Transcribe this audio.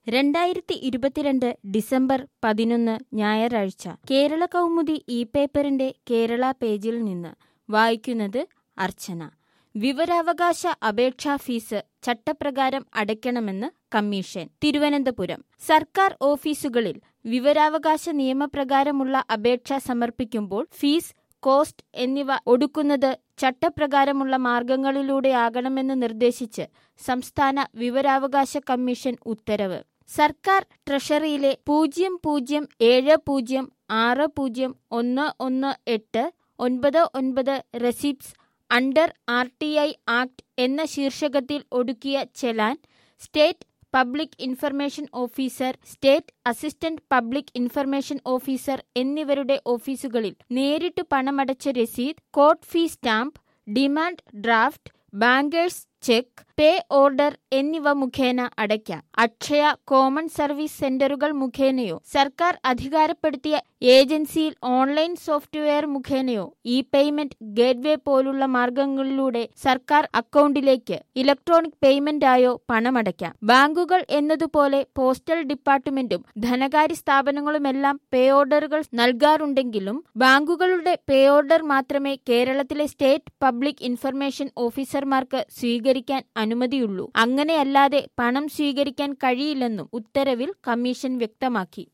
രണ്ടായിരത്തി ഇരുപത്തിരണ്ട് ഡിസംബർ പതിനൊന്ന് ഞായറാഴ്ച കേരള കൗമുദി ഇ പേപ്പറിന്റെ കേരള പേജിൽ നിന്ന് വായിക്കുന്നത് അർച്ചന വിവരാവകാശ അപേക്ഷാ ഫീസ് ചട്ടപ്രകാരം അടയ്ക്കണമെന്ന് കമ്മീഷൻ തിരുവനന്തപുരം സർക്കാർ ഓഫീസുകളിൽ വിവരാവകാശ നിയമപ്രകാരമുള്ള അപേക്ഷ സമർപ്പിക്കുമ്പോൾ ഫീസ് കോസ്റ്റ് എന്നിവ ഒടുക്കുന്നത് ചട്ടപ്രകാരമുള്ള മാർഗങ്ങളിലൂടെയാകണമെന്ന് നിർദ്ദേശിച്ച് സംസ്ഥാന വിവരാവകാശ കമ്മീഷൻ ഉത്തരവ് സർക്കാർ ട്രഷറിയിലെ പൂജ്യം പൂജ്യം ഏഴ് പൂജ്യം ആറ് പൂജ്യം ഒന്ന് ഒന്ന് എട്ട് ഒൻപത് ഒൻപത് receipts under R T I act എന്ന ശീർഷകത്തിൽ ഒടുക്കിയ challan state public information officer state assistant public information officer എന്നിവരുടെ ഓഫീസുകളിൽ നേരിട്ട് പണമടച്ച രസീത് court fee stamp demand draft bankers cheque pay order എന്നിവ മുഖേന അടയ്ക്കാം അക്ഷയ കോമൺ സർവീസ് സെന്ററുകൾ മുഖേനയോ സർക്കാർ അധികാരപ്പെടുത്തിയ ഏജൻസിയിൽ ഓൺലൈൻ സോഫ്റ്റ്വെയർ മുഖേനയോ ഇ പേയ്മെന്റ് ഗേറ്റ്വേ പോലുള്ള മാർഗങ്ങളിലൂടെ സർക്കാർ അക്കൗണ്ടിലേക്ക് ഇലക്ട്രോണിക് പേയ്മെന്റായോ പണമടയ്ക്കാം ബാങ്കുകൾ എന്നതുപോലെ പോസ്റ്റൽ ഡിപ്പാർട്ട്മെന്റും ധനകാര്യ സ്ഥാപനങ്ങളുമെല്ലാം പേ ഓർഡറുകൾ നൽകാറുണ്ടെങ്കിലും ബാങ്കുകളുടെ പേ ഓർഡർ മാത്രമേ കേരളത്തിലെ സ്റ്റേറ്റ് പബ്ലിക് ഇൻഫർമേഷൻ ഓഫീസർമാർക്ക് സ്വീകരിക്കാൻ അനുമതിയുള്ളൂ അങ്ങനെയല്ലാതെ പണം സ്വീകരിക്കാൻ കഴിയില്ലെന്നും ഉത്തരവിൽ കമ്മീഷൻ വ്യക്തമാക്കി